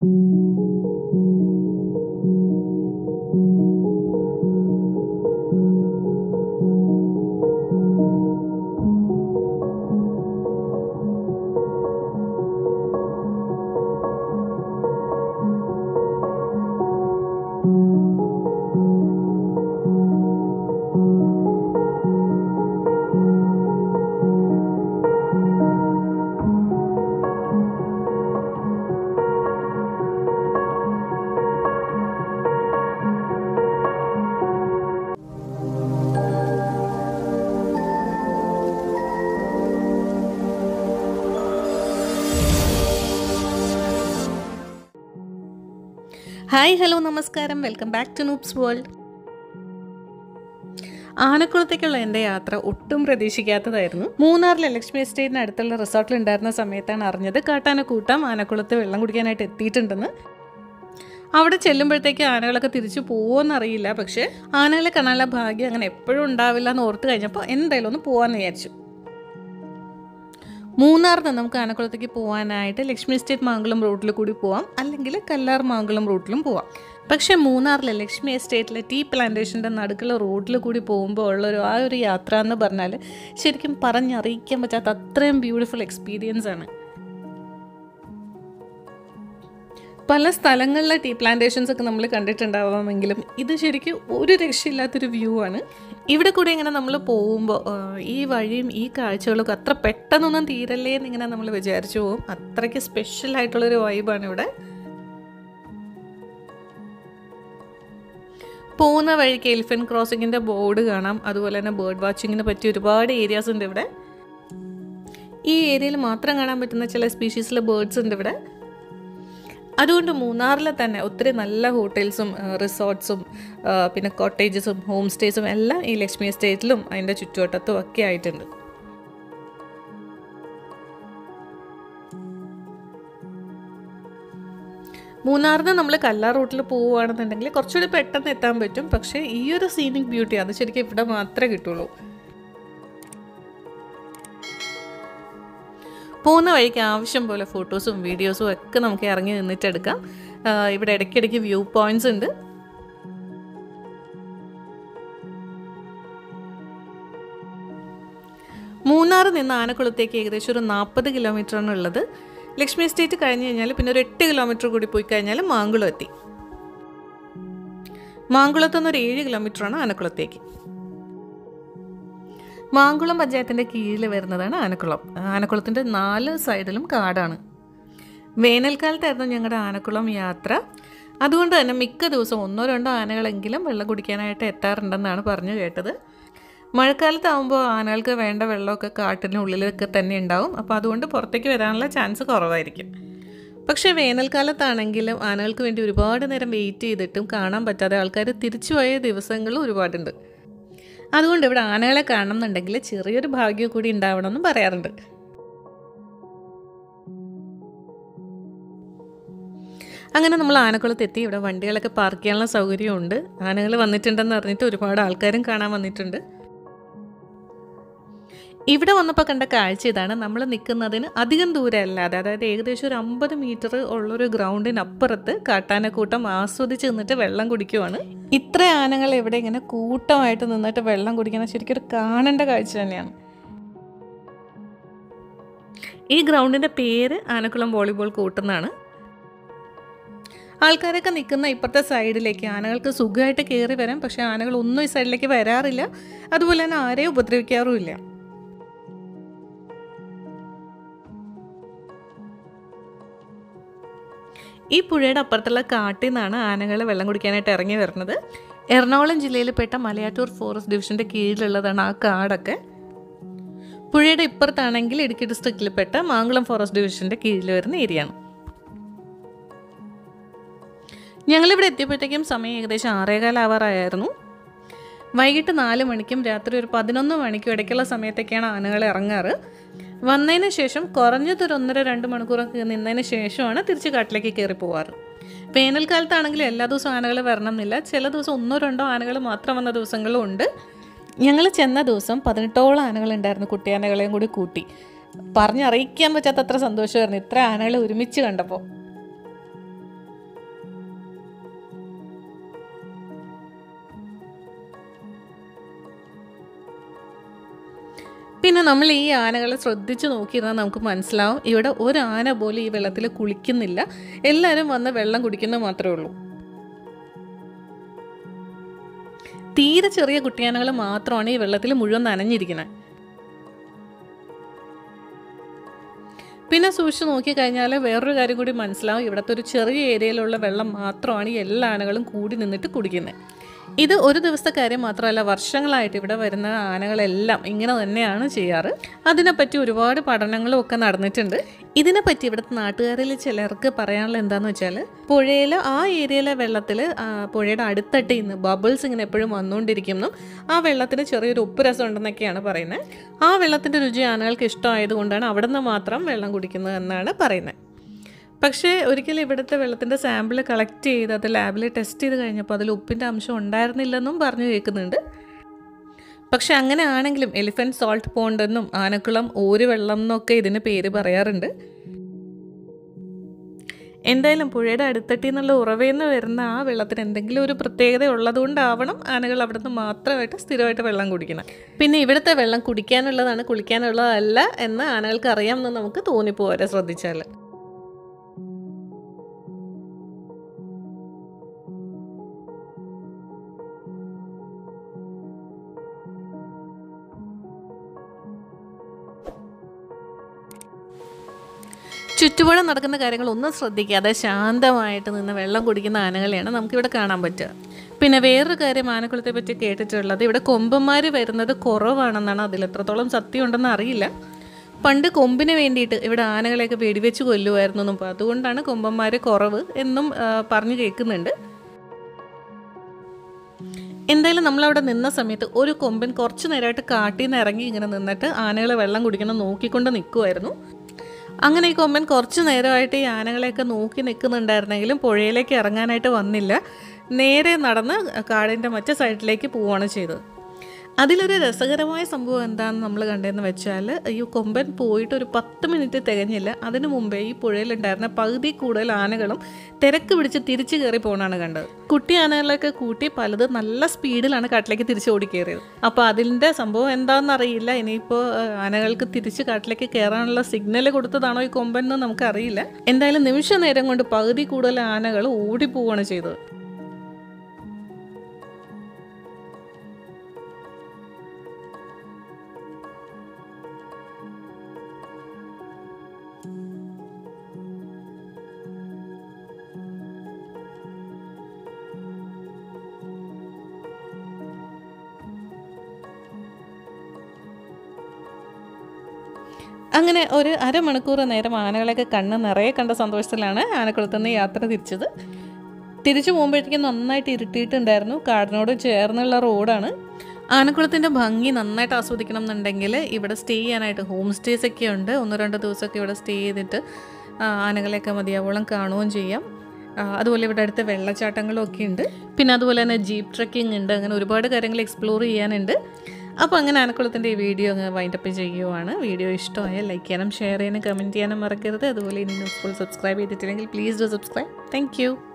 hi hello നമസ്കാരം welcome back to Noops World ആനക്കുളത്തേക്കുള്ള എൻ്റെ യാത്ര ഒട്ടും പ്രതീക്ഷിക്കാത്തതായിരുന്നു മൂന്നാറിലെ ലക്ഷ്മി എസ്റ്റേറ്റിന് അടുത്തുള്ള റിസോർട്ടിൽ ഉണ്ടായിരുന്ന സമയത്താണ് അറിഞ്ഞത് കാട്ടാനക്കൂട്ടം ആനക്കുളത്ത് വെള്ളം കുടിക്കാനായിട്ട് എത്തിയിട്ടുണ്ടെന്ന് അവിടെ ചെല്ലുമ്പോഴത്തേക്ക് ആനകളൊക്കെ തിരിച്ചു പോകുമെന്നറിയില്ല പക്ഷേ ആനകളെ കാണാനുള്ള ഭാഗ്യം അങ്ങനെ എപ്പോഴും ഉണ്ടാവില്ല എന്ന് ഓർത്ത് കഴിഞ്ഞപ്പോൾ എന്തായാലും ഒന്ന് പോകാമെന്ന് വിചാരിച്ചു മൂന്നാറിൽ നിന്ന് നമുക്ക് ആനക്കുളത്തേക്ക് പോകാനായിട്ട് ലക്ഷ്മി എസ്റ്റേറ്റ് മാങ്കുളം റൂട്ടിൽ കൂടി പോവാം അല്ലെങ്കിൽ കല്ലാർ മാങ്കുളം റൂട്ടിലും പോവാം പക്ഷേ മൂന്നാറിലെ ലക്ഷ്മി എസ്റ്റേറ്റിലെ ടീ പ്ലാന്റേഷൻ്റെ നടുക്കുള്ള റോഡിൽ കൂടി പോകുമ്പോൾ ഉള്ളൊരു ആ ഒരു യാത്ര എന്ന് പറഞ്ഞാൽ ശരിക്കും പറഞ്ഞറിയിക്കാൻ പറ്റാത്ത അത്രയും ബ്യൂട്ടിഫുൾ എക്സ്പീരിയൻസ് ആണ് പല സ്ഥലങ്ങളിലെ ടീ പ്ലാന്റേഷൻസ് ഒക്കെ നമ്മൾ കണ്ടിട്ടുണ്ടാവാമെങ്കിലും ഇത് ശരിക്കും ഒരു രക്ഷയില്ലാത്തൊരു വ്യൂ ആണ് ഇവിടെ കൂടി ഇങ്ങനെ നമ്മൾ പോകുമ്പോൾ ഈ വഴിയും ഈ കാഴ്ചകളൊക്കെ അത്ര പെട്ടെന്നൊന്നും തീരല്ലേ എന്നിങ്ങനെ നമ്മൾ വിചാരിച്ചു പോകും അത്രയ്ക്ക് സ്പെഷ്യൽ ആയിട്ടുള്ളൊരു വൈബാണ് ഇവിടെ പോകുന്ന വഴിക്ക് എലിഫൻറ്റ് ക്രോസിങ്ങിൻ്റെ ബോർഡ് കാണാം അതുപോലെ തന്നെ ബേർഡ് വാച്ചിങ്ങിന് പറ്റിയ ഒരുപാട് ഏരിയാസ് ഉണ്ട് ഇവിടെ ഈ ഏരിയയിൽ മാത്രം കാണാൻ പറ്റുന്ന ചില സ്പീഷീസിലെ ബേർഡ്സ് ഉണ്ട് ഇവിടെ അതുകൊണ്ട് മൂന്നാറിൽ തന്നെ ഒത്തിരി നല്ല ഹോട്ടൽസും റിസോർട്ട്സും പിന്നെ കോട്ടേജസും ഹോം സ്റ്റേസും എല്ലാം ഈ ലക്ഷ്മി എസ്റ്റേറ്റിലും അതിൻ്റെ ചുറ്റുവട്ടത്തും ഒക്കെ ആയിട്ടുണ്ട് മൂന്നാറിൽ നിന്ന് നമ്മൾ കല്ലാർ റൂട്ടിൽ പോവുകയാണെന്നുണ്ടെങ്കിൽ കുറച്ചുകൂടി പെട്ടെന്ന് എത്താൻ പറ്റും പക്ഷേ ഈ ഒരു സീനിക് ബ്യൂട്ടി അത് ശരിക്കും ഇവിടെ മാത്രമേ കിട്ടുള്ളൂ പോകുന്ന വഴിക്ക് ആവശ്യം പോലെ ഫോട്ടോസും വീഡിയോസും ഒക്കെ നമുക്ക് ഇറങ്ങി നിന്നിട്ട് എടുക്കാം ഇവിടെ ഇടയ്ക്കിടയ്ക്ക് വ്യൂ പോയിന്റ്സ് ഉണ്ട് മൂന്നാറ് നിന്ന് ആനക്കുളത്തേക്ക് ഏകദേശം ഒരു നാൽപ്പത് കിലോമീറ്ററാണ് ഉള്ളത് ലക്ഷ്മി എസ്റ്റേറ്റ് കഴിഞ്ഞ് കഴിഞ്ഞാൽ പിന്നെ ഒരു എട്ട് കിലോമീറ്റർ കൂടി പോയി കഴിഞ്ഞാൽ മാങ്കുളം എത്തി മാങ്കുളത്ത് നിന്ന് ഒരു ഏഴ് കിലോമീറ്ററാണ് ആനക്കുളത്തേക്ക് മാങ്കുളം പഞ്ചായത്തിൻ്റെ കീഴിൽ വരുന്നതാണ് ആനക്കുളം ആനക്കുളത്തിൻ്റെ നാല് സൈഡിലും കാടാണ് വേനൽക്കാലത്തായിരുന്നു ഞങ്ങളുടെ ആനക്കുളം യാത്ര അതുകൊണ്ട് തന്നെ മിക്ക ദിവസവും ഒന്നോ രണ്ടോ ആനകളെങ്കിലും വെള്ളം കുടിക്കാനായിട്ട് എത്താറുണ്ടെന്നാണ് പറഞ്ഞു കേട്ടത് മഴക്കാലത്താകുമ്പോൾ ആനകൾക്ക് വേണ്ട വെള്ളമൊക്കെ കാട്ടിനുള്ളിലൊക്കെ തന്നെ ഉണ്ടാവും അപ്പോൾ അതുകൊണ്ട് പുറത്തേക്ക് വരാനുള്ള ചാൻസ് കുറവായിരിക്കും പക്ഷേ വേനൽക്കാലത്താണെങ്കിലും ആനകൾക്ക് വേണ്ടി ഒരുപാട് നേരം വെയിറ്റ് ചെയ്തിട്ടും കാണാൻ പറ്റാതെ ആൾക്കാർ തിരിച്ചുപോയ ദിവസങ്ങളും ഒരുപാടുണ്ട് അതുകൊണ്ട് ഇവിടെ ആനകളെ കാണണം എന്നുണ്ടെങ്കിൽ ചെറിയൊരു ഭാഗ്യം കൂടി ഉണ്ടാവണമെന്ന് പറയാറുണ്ട് അങ്ങനെ നമ്മൾ ആനക്കുളത്ത് എത്തി ഇവിടെ വണ്ടികളൊക്കെ പാർക്ക് ചെയ്യാനുള്ള സൗകര്യമുണ്ട് ആനകൾ വന്നിട്ടുണ്ടെന്ന് അറിഞ്ഞിട്ട് ഒരുപാട് ആൾക്കാരും കാണാൻ വന്നിട്ടുണ്ട് ഇവിടെ വന്നപ്പോൾ കണ്ട കാഴ്ച ഇതാണ് നമ്മൾ നിൽക്കുന്നതിന് അധികം ദൂരമല്ലാതെ അതായത് ഏകദേശം ഒരു അമ്പത് മീറ്റർ ഉള്ളൊരു ഗ്രൗണ്ടിനപ്പുറത്ത് കാട്ടാനക്കൂട്ടം ആസ്വദിച്ച് നിന്നിട്ട് വെള്ളം കുടിക്കുവാണ് ഇത്ര ആനകൾ ഇവിടെ ഇങ്ങനെ കൂട്ടമായിട്ട് നിന്നിട്ട് വെള്ളം കുടിക്കുന്ന ശരിക്കും ഒരു കാണേണ്ട കാഴ്ച തന്നെയാണ് ഈ ഗ്രൗണ്ടിൻ്റെ പേര് ആനക്കുളം വോളിബോൾ കൂട്ടെന്നാണ് ആൾക്കാരൊക്കെ നിൽക്കുന്ന ഇപ്പുറത്തെ സൈഡിലേക്ക് ആനകൾക്ക് സുഖമായിട്ട് കയറി വരാം പക്ഷേ ആനകൾ ഒന്നും ഈ സൈഡിലേക്ക് വരാറില്ല അതുപോലെ തന്നെ ആരെയും ഉപദ്രവിക്കാറുമില്ല ഈ പുഴയുടെ അപ്പുറത്തുള്ള കാട്ടിൽ നിന്നാണ് ആനകൾ വെള്ളം കുടിക്കാനായിട്ട് ഇറങ്ങി വരുന്നത് എറണാകുളം ജില്ലയിൽ പെട്ട മലയാറ്റൂർ ഫോറസ്റ്റ് ഡിവിഷൻ്റെ കീഴിലുള്ളതാണ് ആ കാടൊക്കെ പുഴയുടെ ഇപ്പുറത്താണെങ്കിൽ ഇടുക്കി ഡിസ്ട്രിക്റ്റിൽ പെട്ട മാങ്കുളം ഫോറസ്റ്റ് ഡിവിഷൻ്റെ കീഴിൽ വരുന്ന ഏരിയയാണ് ഞങ്ങളിവിടെ എത്തിയപ്പോഴത്തേക്കും സമയം ഏകദേശം ആറേകാലാവാറായിരുന്നു വൈകിട്ട് നാല് മണിക്കും രാത്രി ഒരു പതിനൊന്ന് മണിക്കും ഇടയ്ക്കുള്ള സമയത്തൊക്കെയാണ് ആനകൾ ഇറങ്ങാറ് വന്നതിന് ശേഷം കുറഞ്ഞതൊരു ഒന്നര രണ്ട് മണിക്കൂറൊക്കെ നിന്നതിന് ശേഷമാണ് തിരിച്ച് കാട്ടിലേക്ക് കയറി പോവാറ് വേനൽക്കാലത്താണെങ്കിൽ എല്ലാ ദിവസവും ആനകൾ വരണം എന്നില്ല ചില ദിവസം ഒന്നോ രണ്ടോ ആനകൾ മാത്രം വന്ന ദിവസങ്ങളും ഉണ്ട് ഞങ്ങൾ ചെന്ന ദിവസം പതിനെട്ടോളം ആനകൾ ഉണ്ടായിരുന്നു കുട്ടിയാനകളെയും കൂടി കൂട്ടി പറഞ്ഞറിയിക്കാൻ പറ്റാത്ത അത്ര സന്തോഷമായിരുന്നു ഇത്ര ആനകളെ ഒരുമിച്ച് കണ്ടപ്പോൾ പിന്നെ നമ്മൾ ഈ ആനകളെ ശ്രദ്ധിച്ച് നോക്കിയിരുന്നാൽ നമുക്ക് മനസ്സിലാവും ഇവിടെ ഒരു ആന പോലും ഈ വെള്ളത്തിൽ കുളിക്കുന്നില്ല എല്ലാവരും വന്ന് വെള്ളം കുടിക്കുന്നത് മാത്രമേ ഉള്ളൂ തീരെ ചെറിയ കുട്ടിയാനകൾ മാത്രമാണ് ഈ വെള്ളത്തിൽ മുഴുവൻ നനഞ്ഞിരിക്കുന്നത് പിന്നെ സൂക്ഷിച്ച് നോക്കിക്കഴിഞ്ഞാൽ വേറൊരു കാര്യം കൂടി മനസ്സിലാവും ഇവിടുത്തെ ഒരു ചെറിയ ഏരിയയിലുള്ള വെള്ളം മാത്രമാണ് ഈ എല്ലാ ആനകളും കൂടി നിന്നിട്ട് കുടിക്കുന്നത് ഇത് ഒരു ദിവസത്തെ കാര്യം മാത്രമല്ല വർഷങ്ങളായിട്ട് ഇവിടെ വരുന്ന ആനകളെല്ലാം ഇങ്ങനെ തന്നെയാണ് ചെയ്യാറ് അതിനെപ്പറ്റി ഒരുപാട് പഠനങ്ങളും ഒക്കെ നടന്നിട്ടുണ്ട് ഇതിനെപ്പറ്റി ഇവിടുത്തെ നാട്ടുകാരിൽ ചിലർക്ക് പറയാനുള്ള എന്താന്ന് വെച്ചാൽ പുഴയിൽ ആ ഏരിയയിലെ വെള്ളത്തിൽ പുഴയുടെ അടുത്തട്ടിൽ നിന്ന് ബബിൾസ് ഇങ്ങനെ എപ്പോഴും വന്നുകൊണ്ടിരിക്കുന്നു ആ വെള്ളത്തിന് ചെറിയൊരു ഉപ്പ് രസം ഉണ്ടെന്നൊക്കെയാണ് പറയുന്നത് ആ വെള്ളത്തിൻ്റെ രുചി ആനകൾക്ക് ഇഷ്ടമായതുകൊണ്ടാണ് അവിടെ നിന്ന് മാത്രം വെള്ളം കുടിക്കുന്നത് എന്നാണ് പറയുന്നത് പക്ഷേ ഒരിക്കലും ഇവിടുത്തെ വെള്ളത്തിൻ്റെ സാമ്പിൾ കളക്ട് ചെയ്ത് അത് ലാബിൽ ടെസ്റ്റ് ചെയ്ത് കഴിഞ്ഞപ്പോൾ അതിൽ ഉപ്പിൻ്റെ അംശം ഉണ്ടായിരുന്നില്ലെന്നും പറഞ്ഞു കേൾക്കുന്നുണ്ട് പക്ഷെ അങ്ങനെ ആണെങ്കിലും എലിഫൻറ്റ് സോൾട്ട് പോണ്ട് എന്നും ആനക്കുളം ഓര് വെള്ളം എന്നൊക്കെ ഇതിന് പേര് പറയാറുണ്ട് എന്തായാലും പുഴയുടെ അടുത്തട്ടിൽ നിന്നുള്ള ഉറവയിൽ നിന്ന് വരുന്ന ആ വെള്ളത്തിന് എന്തെങ്കിലും ഒരു പ്രത്യേകത ഉള്ളതുകൊണ്ടാവണം ആനകൾ അവിടെ നിന്ന് മാത്രമായിട്ട് സ്ഥിരമായിട്ട് വെള്ളം കുടിക്കണം പിന്നെ ഇവിടുത്തെ വെള്ളം കുടിക്കാനുള്ളതാണ് കുളിക്കാനുള്ളതല്ല എന്ന് ആനകൾക്ക് അറിയാമെന്ന് നമുക്ക് തോന്നിപ്പോരെ ശ്രദ്ധിച്ചാൽ ചുറ്റുപാടും നടക്കുന്ന കാര്യങ്ങൾ ഒന്നും ശ്രദ്ധിക്കാതെ ശാന്തമായിട്ട് നിന്ന് വെള്ളം കുടിക്കുന്ന ആനകളെയാണ് നമുക്കിവിടെ കാണാൻ പറ്റുക പിന്നെ വേറൊരു കാര്യം ആനക്കുളത്തെ പറ്റി കേട്ടിട്ടുള്ളത് ഇവിടെ കൊമ്പന്മാർ വരുന്നത് കുറവാണെന്നാണ് അതിൽ എത്രത്തോളം സത്യമുണ്ടെന്ന് അറിയില്ല പണ്ട് കൊമ്പിന് വേണ്ടിയിട്ട് ഇവിടെ ആനകളെയൊക്കെ വെടിവെച്ച് കൊല്ലുമായിരുന്നു എന്നും അതുകൊണ്ടാണ് കൊമ്പന്മാർ കുറവ് എന്നും ആ, പറഞ്ഞു കേൾക്കുന്നുണ്ട് എന്തായാലും നമ്മളവിടെ നിന്ന സമയത്ത് ഒരു കൊമ്പൻ കുറച്ച് നേരമായിട്ട് കാട്ടിൽ നിന്ന് ഇറങ്ങി ഇങ്ങനെ നിന്നിട്ട് ആനകളെ വെള്ളം കുടിക്കണം നോക്കിക്കൊണ്ട് നിൽക്കുമായിരുന്നു അങ്ങനെ ഈ കൊമ്പൻ കുറച്ച് നേരമായിട്ട് ഈ ആനകളെയൊക്കെ നോക്കി നിൽക്കുന്നുണ്ടായിരുന്നെങ്കിലും പുഴയിലേക്ക് ഇറങ്ങാനായിട്ട് വന്നില്ല നേരെ നടന്ന് കാടിൻ്റെ മറ്റേ സൈഡിലേക്ക് പോവുകയാണ് ചെയ്തത് അതിലൊരു രസകരമായ സംഭവം എന്താണെന്ന് നമ്മൾ കണ്ടതെന്ന് വെച്ചാൽ ഈ കൊമ്പൻ പോയിട്ട് ഒരു പത്ത് മിനിറ്റ് തികഞ്ഞില്ല അതിനു മുമ്പേ ഈ പുഴയിലുണ്ടായിരുന്ന പകുതി കൂടുതൽ ആനകളും തിരക്ക് പിടിച്ച് തിരിച്ചു കയറി പോകണമാണ് കണ്ടത് കുട്ടി ആനകളൊക്കെ കൂട്ടി പലത് നല്ല സ്പീഡിലാണ് കാട്ടിലേക്ക് തിരിച്ച് ഓടിക്കേറിയത് അപ്പോൾ അതിൻ്റെ സംഭവം എന്താണെന്ന് അറിയില്ല ഇനിയിപ്പോൾ ആനകൾക്ക് തിരിച്ച് കാട്ടിലേക്ക് കയറാനുള്ള സിഗ്നൽ കൊടുത്തതാണോ ഈ കൊമ്പൻ എന്ന് നമുക്കറിയില്ല എന്തായാലും നിമിഷ നേരം കൊണ്ട് പകുതി കൂടുതൽ ആനകൾ ഓടിപ്പോവുകയാണ് ചെയ്തത് അങ്ങനെ ഒരു അരമണിക്കൂർ നേരം ആനകളെയൊക്കെ കണ്ണ് നിറയെ കണ്ട സന്തോഷത്തിലാണ് ആനക്കുളത്ത് നിന്ന് യാത്ര തിരിച്ചത് തിരിച്ചു പോകുമ്പോഴത്തേക്കും നന്നായിട്ട് ഇരുട്ടിയിട്ടുണ്ടായിരുന്നു കാടിനോട് ചേർന്നുള്ള റോഡാണ് ആനക്കുളത്തിൻ്റെ ഭംഗി നന്നായിട്ട് ആസ്വദിക്കണം എന്നുണ്ടെങ്കിൽ ഇവിടെ സ്റ്റേ ചെയ്യാനായിട്ട് ഹോം സ്റ്റേസ് ഒക്കെ ഉണ്ട് ഒന്ന് രണ്ട് ദിവസമൊക്കെ ഇവിടെ സ്റ്റേ ചെയ്തിട്ട് ആ, ആനകളെയൊക്കെ മതിയാവോളം കാണുകയും ചെയ്യാം ആ, അതുപോലെ ഇവിടെ അടുത്ത് വെള്ളച്ചാട്ടങ്ങളും ഒക്കെ ഉണ്ട് പിന്നെ അതുപോലെ തന്നെ ജീപ്പ് ട്രക്കിംഗ് ഉണ്ട് അങ്ങനെ ഒരുപാട് കാര്യങ്ങൾ എക്സ്പ്ലോർ ചെയ്യാനുണ്ട് അപ്പോൾ അങ്ങനെ ആനക്കുളത്തിൻ്റെ ഈ വീഡിയോ അങ്ങ് വൈൻഡപ്പ് ചെയ്യുവാണ് വീഡിയോ ഇഷ്ടമായാൽ ലൈക്ക് ചെയ്യാനും ഷെയർ ചെയ്യാനും കമൻറ്റ് ചെയ്യാനും മറക്കരുത് അതുപോലെ ഇനി ന്യൂസ്ഫുൾ സബ്സ്ക്രൈബ് ചെയ്തിട്ടില്ലെങ്കിൽ പ്ലീസ് ഡു സബ്സ്ക്രൈബ് താങ്ക്